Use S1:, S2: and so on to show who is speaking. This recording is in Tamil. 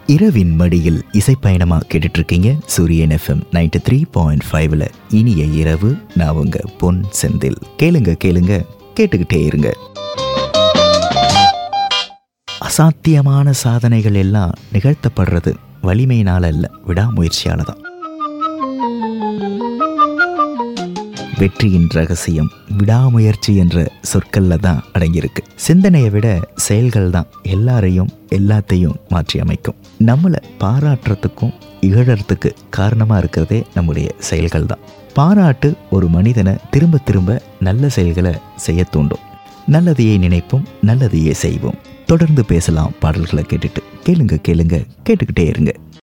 S1: இரவின் மடியில் இசைப்பயணமா கேட்டுட்டு இருக்கீங்க சூரியன் எஃப்எம் நைன்டி த்ரீ பாயிண்ட் ஃபைவ்ல இனிய இரவு நான் உங்க பொன் செந்தில் கேளுங்க கேளுங்க கேட்டுக்கிட்டே இருங்க அசாத்தியமான சாதனைகள் எல்லாம் நிகழ்த்தப்படுறது வலிமையினால அல்ல விடாமுயற்சியால தான் வெற்றியின் ரகசியம் விடாமுயற்சி என்ற சொற்கள்ல தான் அடங்கியிருக்கு சிந்தனையை விட செயல்கள் தான் எல்லாரையும் எல்லாத்தையும் மாற்றி அமைக்கும் நம்மளை பாராட்டுறதுக்கும் இகழறதுக்கு காரணமாக இருக்கிறதே நம்முடைய செயல்கள் தான் பாராட்டு ஒரு மனிதனை திரும்ப திரும்ப நல்ல செயல்களை செய்ய தூண்டும் நல்லதையே நினைப்போம் நல்லதையே செய்வோம் தொடர்ந்து பேசலாம் பாடல்களை கேட்டுட்டு கேளுங்க கேளுங்க கேட்டுக்கிட்டே இருங்க